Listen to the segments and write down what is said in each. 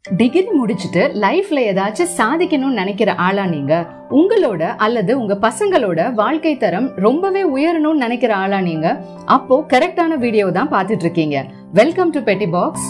Degree முடிச்சுட்டு லைஃப்ல ஏதாச்சும் சாதிக்கணும்னு நினைக்கிற ஆளா நீங்க உங்களோட அல்லது உங்க பசங்களோட வாழ்க்கை தரம் ரொம்பவே உயரணும்னு நினைக்கிற ஆளா நீங்க அப்போ கரெக்டான வீடியோ தான் பார்த்துட்டு இருக்கீங்க வெல்கம் டு பெட்டி பாக்ஸ்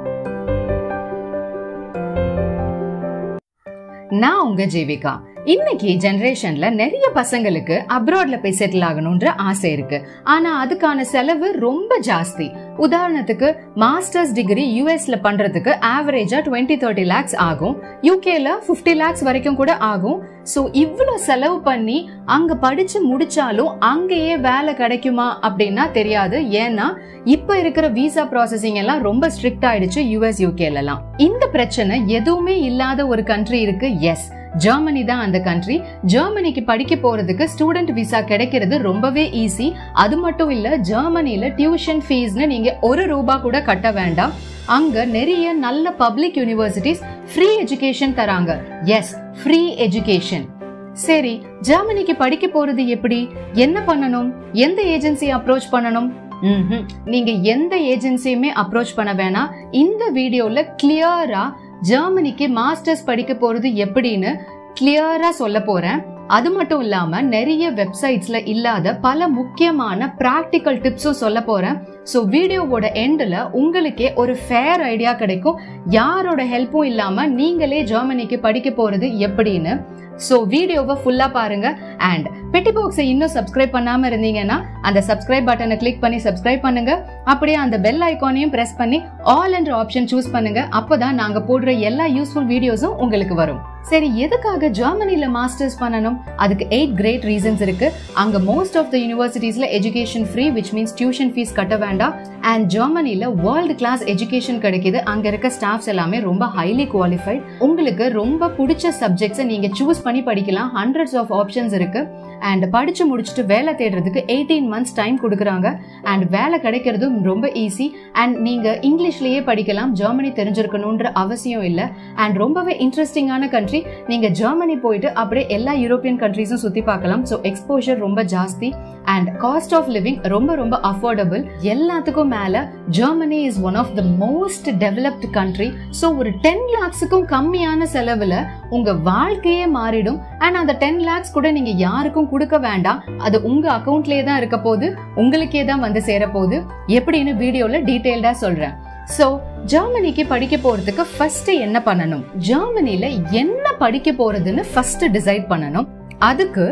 நான் உங்க ஜீவிகா இன்னைக்கு ஜெனரேஷன்ல நிறைய பசங்களுக்கு அப்ராட்ல போய் செட்டில் ஆகணும்ன்ற ஆசை இருக்கு ஆனா அதுக்கான செலவு ரொம்ப ஜாஸ்தி உதாரணத்துக்கு மாஸ்டர்ஸ் டிகிரி யூஎஸ்ல பண்றதுக்கு ஆவரேஜா டுவெண்ட்டி தேர்ட்டி லேக்ஸ் ஆகும் யூகேல பிப்டி லேக்ஸ் வரைக்கும் கூட ஆகும் சோ இவ்வளவு செலவு பண்ணி அங்க படிச்சு முடிச்சாலும் அங்கேயே வேலை கிடைக்குமா அப்படின்னா தெரியாது ஏன்னா இப்ப இருக்கிற விசா ப்ராசஸிங் எல்லாம் ரொம்ப ஸ்ட்ரிக்ட் ஆயிடுச்சு யூஎஸ் யூகேல எல்லாம் இந்த பிரச்சனை எதுவுமே இல்லாத ஒரு கண்ட்ரி இருக்கு எஸ் ஜெர்மனி தான் அந்த கண்ட்ரி ஜெர்மனிக்கு படிக்க போறதுக்கு ஸ்டூடெண்ட் விசா கிடைக்கிறது ரொம்பவே ஈஸி அது மட்டும் இல்ல ஜெர்மனில டியூஷன் ஃபீஸ்னு நீங்க ஒரு ரூபா கூட கட்ட வேண்டாம் அங்க நிறைய நல்ல பப்ளிக் யூனிவர்சிட்டிஸ் ஃப்ரீ எஜுகேஷன் தராங்க எஸ் ஃப்ரீ எஜுகேஷன் சரி ஜெர்மனிக்கு படிக்க போறது எப்படி என்ன பண்ணணும் எந்த ஏஜென்சி அப்ரோச் பண்ணணும் ம்ஹும். நீங்க எந்த ஏஜென்சியுமே அப்ரோச் பண்ண வேணாம் இந்த வீடியோல கிளியரா ஜெர்மனிக்கு மாஸ்டர்ஸ் படிக்க போறது எப்படின்னு கிளியரா சொல்ல போறேன் அது மட்டும் இல்லாம நிறைய வெப்சைட்ஸ்ல இல்லாத பல முக்கியமான பிராக்டிக்கல் டிப்ஸும் சொல்ல போறேன் ஸோ வீடியோவோட எண்டில் உங்களுக்கே ஒரு ஃபேர் ஐடியா கிடைக்கும் யாரோட ஹெல்ப்பும் இல்லாம நீங்களே ஜெர்மனிக்கு படிக்க போறது எப்படின்னு ஸோ வீடியோவை ஃபுல்லா பாருங்க அண்ட் பெட்டி பாக்ஸை இன்னும் சப்ஸ்கிரைப் பண்ணாம இருந்தீங்கன்னா அந்த சப்ஸ்கிரைப் பட்டனை கிளிக் பண்ணி சப்ஸ்கிரைப் பண்ணுங்க அப்படியே அந்த பெல் ஐக்கானையும் பிரஸ் பண்ணி ஆல் என்ற ஆப்ஷன் சூஸ் பண்ணுங்க அப்பதான் நாங்க போடுற எல்லா யூஸ்ஃபுல் வீடியோஸும் உங்களுக்கு வரும் சரி எதுக்காக ஜெர்மனில மாஸ்டர்ஸ் பண்ணணும் அதுக்கு எயிட் கிரேட் ரீசன்ஸ் இருக்கு அங்க மோஸ்ட் ஆஃப் த யூனிவர்சிட்டிஸ்ல education free which means tuition fees கட்ட வேண்டாம் அண்ட் ஜெர்மனில வேர்ல்டு கிளாஸ் எஜுகேஷன் கிடைக்குது அங்க இருக்க ஸ்டாஃப்ஸ் எல்லாமே ரொம்ப ஹைலி குவாலிஃபைட் உங்களுக்கு ரொம்ப பிடிச்ச சப்ஜெக்ட்ஸை நீங்க சூஸ் பண்ணி படிக்கலாம் ஹண்ட்ரட்ஸ் ஆஃப் ஆப்ஷன்ஸ் இருக்கு அண்ட் படிச்சு முடிச்சுட்டு வேலை தேடுறதுக்கு எயிட்டீன் மந்த்ஸ் டைம் கொடுக்குறாங்க அண்ட் வேலை கிடைக்கிறதும் ரொம்ப ஈஸி அண்ட் நீங்க இங்கிலீஷ்லயே படிக்கலாம் ஜெர்மனி தெரிஞ்சிருக்கணும்ன்ற அவசியம் இல்லை அண்ட் ரொம்பவே இன்ட்ரெஸ்டிங்கான கண்ட்ரி நீங்க ஜெர்மனி போயிட்டு அப்படியே எல்லா யூரோப்பியன் கண்ட்ரீஸும் சுத்தி பார்க்கலாம் ஸோ எக்ஸ்போஷர் ரொம்ப ஜாஸ்தி அண்ட் காஸ்ட் ஆஃப் லிவிங் ரொம்ப ரொம்ப அஃபோர்டபுள் எல்லாத்துக்கும் மேல Germany is one of the most developed country so ஒரு டென் லேக்ஸுக்கும் கம்மியான செலவுல உங்க வாழ்க்கையே மாறிடும் அண்ட் அந்த டென் லேக்ஸ் கூட நீங்க யாருக்கும் கொடுக்க வேண்டாம் அது உங்க அக்கௌண்ட்லயே தான் இருக்க போது உங்களுக்கே தான் வந்து சேர போகுது எப்படின்னு வீடியோல டீடைல்டா சொல்றேன் சோ ஜெர்மனிக்கு படிக்க போறதுக்கு ஃபர்ஸ்ட் என்ன பண்ணணும் ஜெர்மனில என்ன படிக்க போறதுன்னு ஃபர்ஸ்ட் டிசைட் பண்ணணும் அதுக்கு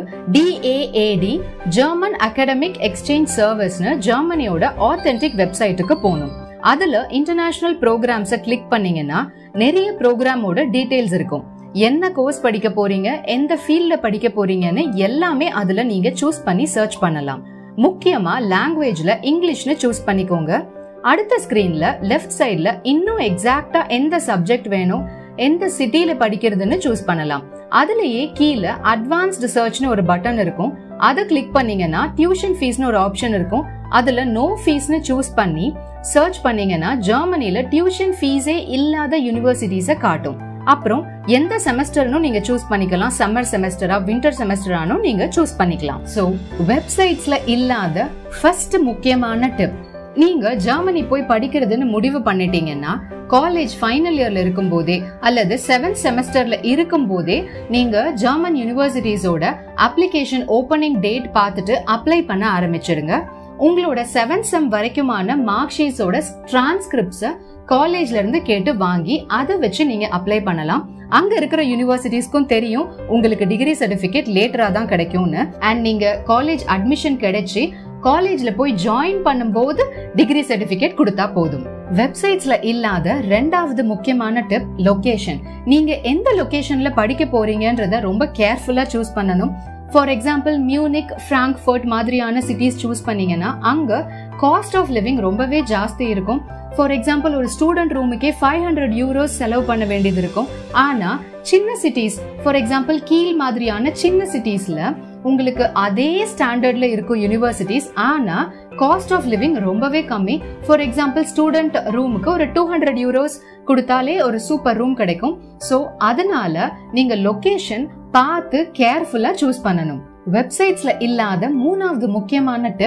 டிஏஏடி ஜெர்மன் அகாடமிக் எக்ஸ்சேஞ்ச் சர்வீஸ்னு ஜெர்மனியோட ஆத்தென்டிக் வெப்சைட்டுக்கு போகணும் அதுல இன்டர்நேஷனல் ப்ரோக்ராம்ஸை கிளிக் பண்ணீங்கன்னா நிறைய ப்ரோக்ராமோட டீடைல்ஸ் இருக்கும் என்ன கோர்ஸ் படிக்க போறீங்க எந்த ஃபீல்ட்ல படிக்க போறீங்கன்னு எல்லாமே அதுல நீங்க சூஸ் பண்ணி சர்ச் பண்ணலாம் முக்கியமா லாங்குவேஜ்ல இங்கிலீஷ்னு சூஸ் பண்ணிக்கோங்க அடுத்த ஸ்கிரீன்ல லெஃப்ட் சைட்ல இன்னும் எக்ஸாக்டா எந்த சப்ஜெக்ட் வேணும் எந்த சிட்டில படிக்கிறதுன்னு சூஸ் பண்ணலாம் அதுலயே கீழே அட்வான்ஸ்டு சர்ச்னு ஒரு பட்டன் இருக்கும் அதை கிளிக் பண்ணீங்கன்னா டியூஷன் ஃபீஸ்னு ஒரு ஆப்ஷன் இருக்கும் அதுல நோ ஃபீஸ்னு சூஸ் பண்ணி சர்ச் பண்ணீங்கன்னா ஜெர்மனில டியூஷன் ஃபீஸே இல்லாத யூனிவர்சிட்டிஸை காட்டும் அப்புறம் எந்த செமஸ்டர்னும் நீங்க சூஸ் பண்ணிக்கலாம் சம்மர் செமஸ்டரா வின்டர் செமஸ்டரானும் நீங்க சூஸ் பண்ணிக்கலாம் சோ வெப்சைட்ஸ்ல இல்லாத ஃபர்ஸ்ட் முக்கியமான டிப் நீங்க ஜெர்மனி போய் படிக்கிறதுன்னு முடிவு பண்ணிட்டீங்கன்னா காலேஜ் ஃபைனல் இயர்ல இருக்கும் போதே அல்லது செவன்த் செமஸ்டர்ல இருக்கும் போதே நீங்க ஜெர்மன் யூனிவர்சிட்டிஸோட அப்ளிகேஷன் ஓபனிங் டேட் பார்த்துட்டு அப்ளை பண்ண ஆரம்பிச்சிடுங்க உங்களோட செவன்த் செம் வரைக்குமான மார்க் ஷீட்ஸோட டிரான்ஸ்கிரிப்ட்ஸை காலேஜ்ல இருந்து கேட்டு வாங்கி அதை வச்சு நீங்க அப்ளை பண்ணலாம் அங்க இருக்கிற யூனிவர்சிட்டிஸ்க்கும் தெரியும் உங்களுக்கு டிகிரி சர்டிபிகேட் லேட்டரா தான் கிடைக்கும்னு அண்ட் நீங்க காலேஜ் அட்மிஷன் கிடைச்சி காலேஜ்ல போய் ஜாயின் பண்ணும்போது டிகிரி சர்டிபிகேட் கொடுத்தா போதும் வெப்சைட்ஸ்ல இல்லாத ரெண்டாவது முக்கியமான டிப் லொகேஷன் நீங்க எந்த லொகேஷன்ல படிக்க போறீங்கன்றத ரொம்ப கேர்ஃபுல்லா சூஸ் பண்ணணும் ஃபார் எக்ஸாம்பிள் மியூனிக் ஃப்ராங்க்ஃபர்ட் மாதிரியான சிட்டிஸ் சூஸ் பண்ணீங்கன்னா அங்க காஸ்ட் ஆஃப் லிவிங் ரொம்பவே ஜாஸ்தி இருக்கும் ஃபார் எக்ஸாம்பிள் ஒரு ஸ்டூடெண்ட் ரூமுக்கே ஃபைவ் ஹண்ட்ரட் யூரோஸ் செலவு பண்ண வேண்டியது இருக்கும் ஆனா சின்ன சிட்டிஸ் ஃபார் எக்ஸாம்பிள் கீழ் மாதிரியான சின்ன சிட்டிஸ்ல உங்களுக்கு அதே ஸ்டாண்டர்ட்ல இருக்கும் யூனிவர்சிட்டிஸ் ஆனா காஸ்ட் ஆஃப் லிவிங் ரொம்பவே கம்மி ஃபார் எக்ஸாம்பிள் ஸ்டூடெண்ட் ரூமுக்கு ஒரு டூ ஹண்ட்ரட் யூரோஸ் கொடுத்தாலே ஒரு சூப்பர் ரூம் கிடைக்கும் ஸோ அதனால நீங்க லொகேஷன் பார்த்து கேர்ஃபுல்லா சூஸ் பண்ணணும் வெப்சைட்ஸ்ல இல்லாத மூணாவது முக்கியமான டிப்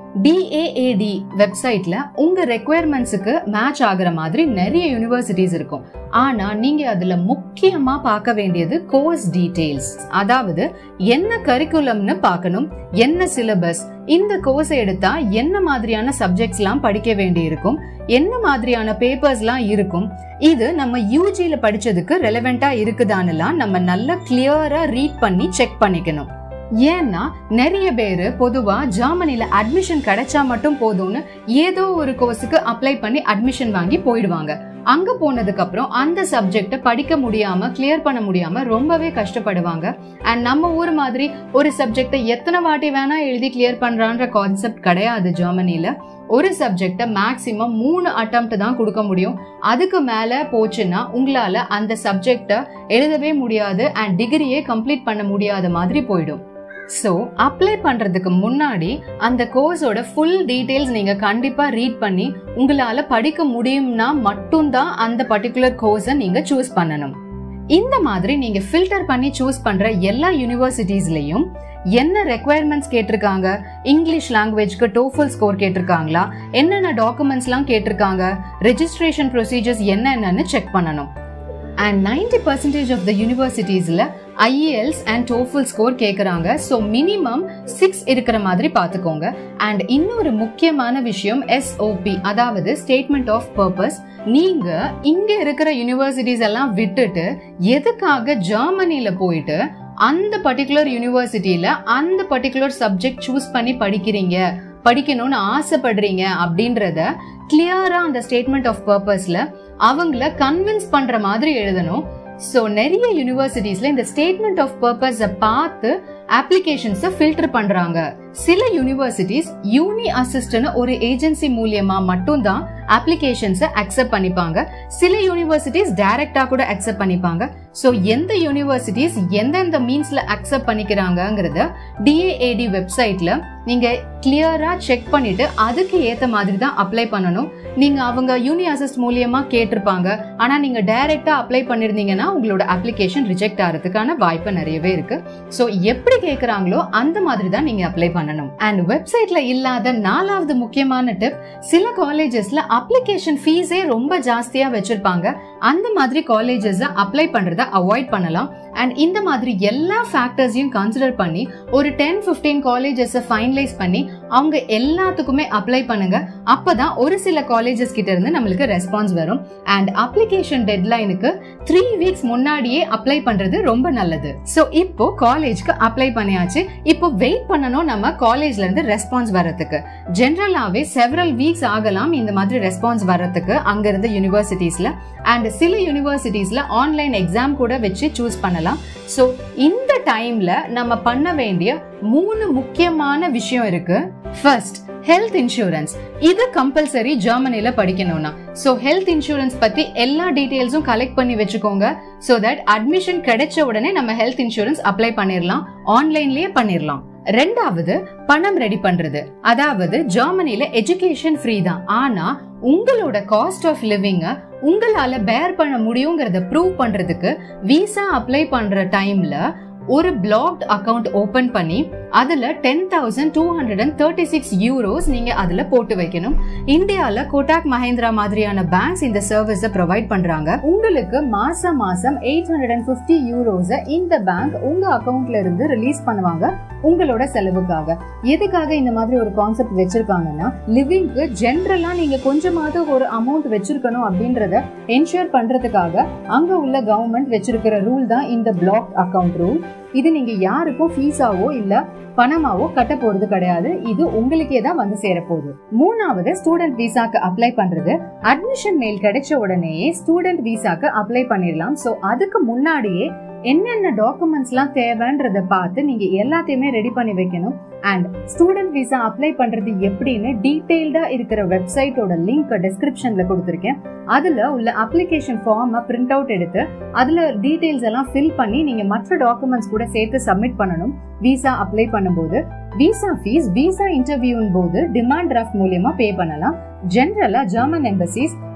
டிஏஏடி வெப்சைட்ல உங்க ரெக்குயர்மெண்ட்ஸுக்கு மேட்ச் ஆகுற மாதிரி நிறைய யூனிவர்சிட்டிஸ் இருக்கும் ஆனா நீங்க அதுல முக்கியமா பார்க்க வேண்டியது கோர்ஸ் டீடைல்ஸ் அதாவது என்ன கரிக்குலம்னு பார்க்கணும் என்ன சிலபஸ் இந்த கோர்ஸ் எடுத்தா என்ன மாதிரியான சப்ஜெக்ட்ஸ் எல்லாம் படிக்க வேண்டி இருக்கும் என்ன மாதிரியான பேப்பர்ஸ் எல்லாம் இருக்கும் இது நம்ம யூஜில படிச்சதுக்கு ரெலவெண்டா இருக்குதான்னுலாம் நம்ம நல்லா கிளியரா ரீட் பண்ணி செக் பண்ணிக்கணும் ஏன்னா நிறைய பேரு பொதுவா ஜெர்மனில அட்மிஷன் கிடைச்சா மட்டும் போதும்னு ஏதோ ஒரு கோர்ஸுக்கு அப்ளை பண்ணி அட்மிஷன் வாங்கி போயிடுவாங்க அங்க போனதுக்கு அப்புறம் அந்த சப்ஜெக்ட படிக்க முடியாம கிளியர் பண்ண முடியாம ரொம்பவே கஷ்டப்படுவாங்க அண்ட் நம்ம ஊர் மாதிரி ஒரு சப்ஜெக்ட எத்தனை வாட்டி வேணா எழுதி கிளியர் பண்றான்ற கான்செப்ட் கிடையாது ஜெர்மனில ஒரு சப்ஜெக்ட மேக்சிமம் மூணு அட்டம்ப்ட் தான் கொடுக்க முடியும் அதுக்கு மேல போச்சுன்னா உங்களால அந்த சப்ஜெக்ட எழுதவே முடியாது அண்ட் டிகிரியே கம்ப்ளீட் பண்ண முடியாத மாதிரி போயிடும் ஸோ அப்ளை பண்றதுக்கு முன்னாடி அந்த கோர்ஸோட ஃபுல் டீடைல்ஸ் நீங்க கண்டிப்பா ரீட் பண்ணி உங்களால படிக்க முடியும்னா மட்டும்தான் அந்த பர்டிகுலர் கோர்ஸை நீங்க சூஸ் பண்ணணும் இந்த மாதிரி நீங்க ஃபில்டர் பண்ணி சூஸ் பண்ற எல்லா யூனிவர்சிட்டிஸ்லயும் என்ன ரெக்குவயர்மெண்ட்ஸ் கேட்டிருக்காங்க இங்கிலீஷ் லாங்குவேஜ்க்கு டோஃபல் ஸ்கோர் கேட்டிருக்காங்களா என்னென்ன டாக்குமெண்ட்ஸ்லாம் கேட்டிருக்காங்க ரெஜிஸ்ட்ரேஷன் ப்ரொசீஜர்ஸ் என்னென்னு செக் பண்ணணும் and ninety percentage of the யூனிவர்சிட்டிஸ்ல ஐஏஎல்ஸ் அண்ட் டோஃபல் ஸ்கோர் கேட்குறாங்க ஸோ மினிமம் சிக்ஸ் இருக்கிற மாதிரி பார்த்துக்கோங்க அண்ட் இன்னொரு முக்கியமான விஷயம் எஸ்ஓபி அதாவது ஸ்டேட்மெண்ட் ஆஃப் பர்பஸ் நீங்க இங்க இருக்கிற யூனிவர்சிட்டிஸ் எல்லாம் விட்டுட்டு எதுக்காக ஜெர்மனில போயிட்டு அந்த பர்டிகுலர் யூனிவர்சிட்டியில அந்த பர்டிகுலர் சப்ஜெக்ட் சூஸ் பண்ணி படிக்கிறீங்க படிக்கணும்னு ஆசைப்படுறீங்க அப்படின்றத கிளியரா அந்த ஸ்டேட்மெண்ட் ஆஃப் பர்பஸ்ல அவங்கள கன்வின்ஸ் பண்ற மாதிரி எழுதணும் ஸோ நிறைய யூனிவர்சிட்டிஸ்ல இந்த ஸ்டேட்மெண்ட் ஆஃப் பர்பஸை பார்த்து அப்ளிகேஷன்ஸை ஃபில்டர் பண்றாங்க சில யூனிவர்சிட்டிஸ் யூனி அசிஸ்ட்னு ஒரு ஏஜென்சி மூலியமா மட்டும்தான் அப்ளிகேஷன்ஸை அக்செப்ட் பண்ணிப்பாங்க சில யூனிவர்சிட்டிஸ் டைரக்டா கூட அக்செப்ட் பண்ணிப்பாங்க ஸோ எந்த யூனிவர்சிட்டிஸ் எந்தெந்த மீன்ஸ்ல அக்செப்ட் பண்ணிக்கிறாங்கங்கிறத டிஏஏடி வெப்சைட்ல நீங்க கிளியரா செக் பண்ணிட்டு அதுக்கு ஏத்த மாதிரி தான் அப்ளை பண்ணணும் நீங்க அவங்க யூனி அசிஸ்ட் மூலியமா கேட்டிருப்பாங்க ஆனா நீங்க டைரக்டா அப்ளை பண்ணிருந்தீங்கன்னா உங்களோட அப்ளிகேஷன் ரிஜெக்ட் ஆகிறதுக்கான வாய்ப்பு நிறையவே இருக்கு ஸோ எப்படி கேட்கறாங்களோ அந்த மாதிரி தான் நீங்க அப்ளை பண்ணணும் அண்ட் வெப்சைட்ல இல்லாத நாலாவது முக்கியமான டிப் சில காலேஜஸ்ல அப்ளிகேஷன் ஃபீஸே ரொம்ப ஜாஸ்தியா வச்சிருப்பாங்க அந்த மாதிரி காலேஜஸ்ல அப்ளை பண்றத அவாய்ட் பண்ணலாம் அண்ட் இந்த மாதிரி எல்லா ஃபேக்டர்ஸையும் கன்சிடர் பண்ணி ஒரு டென் ஃபிஃப்டீன் காலேஜஸ் ஃபைனலைஸ் பண்ணி அவங்க எல்லாத்துக்குமே அப்ளை பண்ணுங்க அப்பதான் ஒரு சில காலேஜஸ் கிட்ட இருந்து நம்மளுக்கு ரெஸ்பான்ஸ் வரும் அண்ட் அப்ளிகேஷன் டெட்லைனுக்கு த்ரீ வீக்ஸ் முன்னாடியே அப்ளை பண்றது ரொம்ப நல்லது ஸோ இப்போ காலேஜ்க்கு அப்ளை பண்ணியாச்சு இப்போ வெயிட் பண்ணணும் நம்ம காலேஜ்ல இருந்து ரெஸ்பான்ஸ் வர்றதுக்கு ஜென்ரலாவே செவரல் வீக்ஸ் ஆகலாம் இந்த மாதிரி ரெஸ்பான்ஸ் வர்றதுக்கு அங்க இருந்த யூனிவர்சிட்டிஸ்ல அண்ட் சில யூனிவர்சிட்டிஸ்ல ஆன்லைன் எக்ஸாம் கூட வச்சு சூஸ் பண்ணலாம் ஸோ இந்த டைம்ல நம்ம பண்ண வேண்டிய மூணு முக்கியமான விஷயம் இருக்கு ஃபர்ஸ்ட் ஹெல்த் இன்சூரன்ஸ் இது கம்பல்சரி ஜெர்மனில படிக்கணும்னா ஸோ ஹெல்த் இன்சூரன்ஸ் பத்தி எல்லா டீடைல்ஸும் கலெக்ட் பண்ணி வச்சுக்கோங்க ஸோ தட் அட்மிஷன் கிடைச்ச உடனே நம்ம ஹெல்த் இன்சூரன்ஸ் அப்ளை பண்ணிடலாம் ஆன்லைன்லயே பண்ணிடலாம் ரெண்டாவது பணம் ரெடி பண்றது அதாவது ஜெர்மனில எஜுகேஷன் ஃப்ரீ தான் ஆனா உங்களோட காஸ்ட் ஆஃப் லிவிங்க உங்களால பேர் பண்ண முடியுங்கிறத ப்ரூவ் பண்றதுக்கு விசா அப்ளை பண்ற டைம்ல ஒரு பிளாக்ட் அக்கவுண்ட் ஓபன் பண்ணி அதுல ten thousand two hundred and thirty six euros நீங்க அதுல போட்டு வைக்கணும் இந்தியால கோட்டாக் மஹேந்திரா மாதிரியான பேங்க்ஸ் இந்த சர்வீஸ ப்ரொவைட் பண்றாங்க உங்களுக்கு மாசம் மாசம் எயிட் ஹண்ட்ரட் அண்ட் பிப்டி யூரோஸ இந்த பேங்க் உங்க அக்கவுண்ட்ல இருந்து ரிலீஸ் பண்ணுவாங்க உங்களோட செலவுக்காக எதுக்காக இந்த மாதிரி ஒரு கான்செப்ட் வச்சிருக்காங்கன்னா லிவிங்க்கு ஜென்ரலா நீங்க கொஞ்சமாவது ஒரு அமௌண்ட் வச்சிருக்கணும் அப்படின்றத என்ஷூர் பண்றதுக்காக அங்க உள்ள கவர்மெண்ட் வச்சிருக்கிற ரூல் தான் இந்த பிளாக் அக்கவுண்ட் ரூல் இது நீங்க யாருக்கும் ஃபீஸாவோ இல்ல பணமாவோ கட்ட போறது கிடையாது இது உங்களுக்கே தான் வந்து சேர போகுது மூணாவது ஸ்டூடெண்ட் விசாக்கு அப்ளை பண்றது அட்மிஷன் மெயில் கிடைச்ச உடனேயே ஸ்டூடெண்ட் விசாக்கு அப்ளை பண்ணிடலாம் சோ அதுக்கு முன்னாடியே என்னென்ன டாக்குமெண்ட்ஸ் எல்லாம் தேவைன்றத பார்த்து நீங்க எல்லாத்தையுமே ரெடி பண்ணி வைக்கணும் அண்ட் ஸ்டூடெண்ட் விசா அப்ளை பண்றது எப்படின்னு டீடைல்டா இருக்கிற வெப்சைட்டோட லிங்க் டிஸ்கிரிப்ஷன்ல கொடுத்துருக்கேன் அதுல உள்ள அப்ளிகேஷன் ஃபார்ம் பிரிண்ட் அவுட் எடுத்து அதுல டீடைல்ஸ் எல்லாம் ஃபில் பண்ணி நீங்க மற்ற டாக்குமெண்ட்ஸ் கூட சேர்த்து சப்மிட் பண்ணணும் விசா அப்ளை பண்ணும்போது விசா ஃபீஸ் விசா இன்டர்வியூன் போது டிமாண்ட் டிராஃப்ட் மூலியமா பே பண்ணலாம் ஜென்ரலா ஜெர்மன் எம்பசிஸ்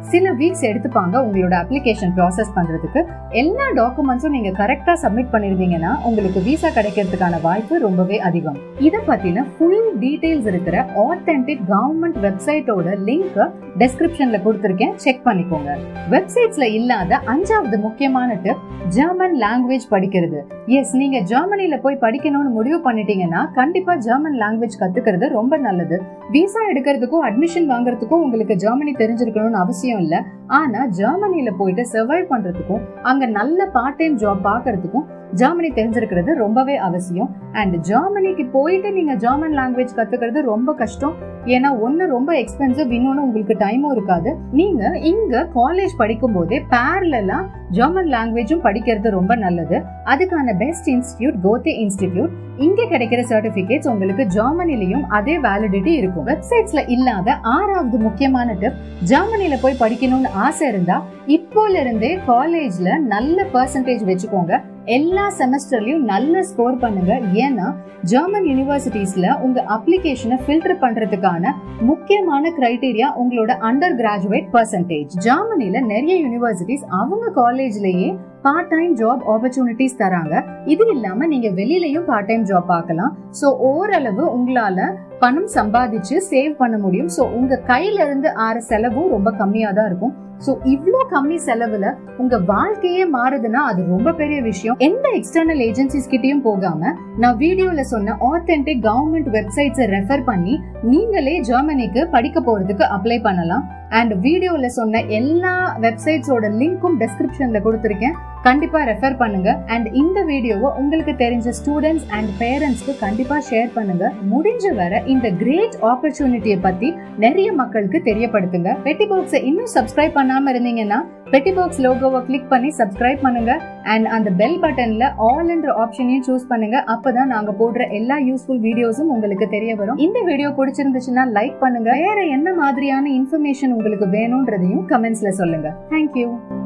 சில வீக்ஸ் எடுத்துப்பாங்க உங்களோட அப்ளிகேஷன் ப்ராசஸ் பண்றதுக்கு எல்லா டாக்குமெண்ட்ஸும் நீங்க கரெக்டா சப்மிட் பண்ணிருந்தீங்கன்னா உங்களுக்கு விசா கிடைக்கிறதுக்கான வாய்ப்பு ரொம்பவே அதிகம் இத பத்தின ஃபுல் டீடைல்ஸ் இருக்கிற ஆத்தென்டிக் கவர்மெண்ட் வெப்சைட்டோட லிங்க் டெஸ்கிரிப்ஷன்ல கொடுத்திருக்கேன் செக் பண்ணிக்கோங்க வெப்சைட்ஸ்ல இல்லாத அஞ்சாவது முக்கியமான டிப் ஜெர்மன் லாங்குவேஜ் படிக்கிறது எஸ் நீங்க ஜெர்மனில போய் படிக்கணும்னு முடிவு பண்ணிட்டீங்கன்னா கண்டிப்பா ஜெர்மன் லாங்குவேஜ் கத்துக்கிறது ரொம்ப நல்லது விசா எடுக்கிறதுக்கும் அட்மிஷன் வாங்குறதுக்கும் உங்களுக்கு ஜெர்மனி தெரிஞ்சிருக்கணும்னு அவசியம் இல்ல ஆனா ஜெர்மனில போயிட்டு சர்வைவ் பண்றதுக்கும் அங்க நல்ல பார்ட் டைம் ஜாப் பாக்குறதுக்கும் ஜெர்மனி தெரிஞ்சிருக்கிறது ரொம்பவே அவசியம் அண்ட் ஜெர்மனிக்கு போயிட்டு நீங்க ஜெர்மன் லாங்குவேஜ் கத்துக்கிறது ரொம்ப கஷ்டம் ஏன்னா ஒன்னு ரொம்ப எக்ஸ்பென்சிவ் இன்னொன்னு உங்களுக்கு டைமும் இருக்காது நீங்க இங்க காலேஜ் படிக்கும் போதே பேரலா ஜெர்மன் லாங்குவேஜும் படிக்கிறது ரொம்ப நல்லது அதுக்கான பெஸ்ட் இன்ஸ்டிடியூட் கோத்தே இன்ஸ்டிடியூட் இங்க கிடைக்கிற சர்டிபிகேட்ஸ் உங்களுக்கு ஜெர்மனிலையும் அதே வேலிடிட்டி இருக்கும் வெப்சைட்ஸ்ல இல்லாத ஆறாவது முக்கியமான டிப் ஜெர்மனில போய் படிக்கணும்னு ஆசை இருந்தா இப்போல இருந்தே காலேஜ்ல நல்ல பர்சன்டேஜ் வச்சுக்கோங்க எல்லா செமஸ்டர்லயும் நல்ல ஸ்கோர் பண்ணுங்க ஏன்னா ஜெர்மன் யூனிவர்சிட்டிஸ்ல உங்க அப்ளிகேஷனை ஃபில்டர் பண்றதுக்கான முக்கியமான கிரைட்டீரியா உங்களோட அண்டர் கிராஜுவேட் பர்சன்டேஜ் ஜெர்மனில நிறைய யூனிவர்சிட்டிஸ் அவங்க காலேஜ்லயே பார்ட் டைம் ஜாப் ஆப்பர்ச்சுனிட்டிஸ் தராங்க இது இல்லாம நீங்க வெளியிலயும் பார்ட் டைம் ஜாப் பார்க்கலாம் சோ ஓரளவு உங்களால பணம் சம்பாதிச்சு சேவ் பண்ண முடியும் சோ உங்க கையில இருந்து ஆற செலவும் ரொம்ப கம்மியா தான் இருக்கும் சோ இவ்ளோ கம்மி செலவுல உங்க வாழ்க்கையே மாறுதுன்னா அது ரொம்ப பெரிய விஷயம் எந்த எக்ஸ்டர்னல் ஏஜென்சிஸ் கிட்டயும் போகாம நான் வீடியோல சொன்ன ஆத்தென்டிக் கவர்மெண்ட் வெப்சைட்ஸை ரெஃபர் பண்ணி நீங்களே ஜெர்மனிக்கு படிக்க போறதுக்கு அப்ளை பண்ணலாம் அண்ட் வீடியோல சொன்ன எல்லா வெப்சைட்ஸோட லிங்க்கும் டெஸ்கிரிப்ஷன்ல கொடுத்துருக்கேன் கண்டிப்பா ரெஃபர் பண்ணுங்க அண்ட் இந்த வீடியோவை உங்களுக்கு தெரிஞ்ச ஸ்டூடெண்ட்ஸ் அண்ட் பேரண்ட்ஸ்க்கு கண்டிப்பா ஷேர் பண்ணுங்க முடிஞ்ச வர இந்த கிரேட் ஆப்பர்ச்சுனிட்டியை பத்தி நிறைய மக்களுக்கு தெரியப்படுத்துங்க பெட்டி பாக்ஸை இன்னும் சப்ஸ்கிரைப் பண்ணாம இருந்தீங்கன்னா பெட்டி பாக்ஸ் லோகோவை கிளிக் பண்ணி சப்ஸ்கிரைப் பண்ணுங்க அண்ட் அந்த பெல் பட்டன்ல ஆல் என்ற ஆப்ஷனையும் சூஸ் பண்ணுங்க அப்பதான் நாங்க போடுற எல்லா யூஸ்ஃபுல் வீடியோஸும் உங்களுக்கு தெரிய வரும் இந்த வீடியோ பிடிச்சிருந்துச்சுன்னா லைக் பண்ணுங்க வேற என்ன மாதிரியான இன்ஃபர்மேஷன் உங்களுக்கு வேணும்ன்றதையும் கமெண்ட்ஸ்ல சொல்லுங்க தேங்க்யூ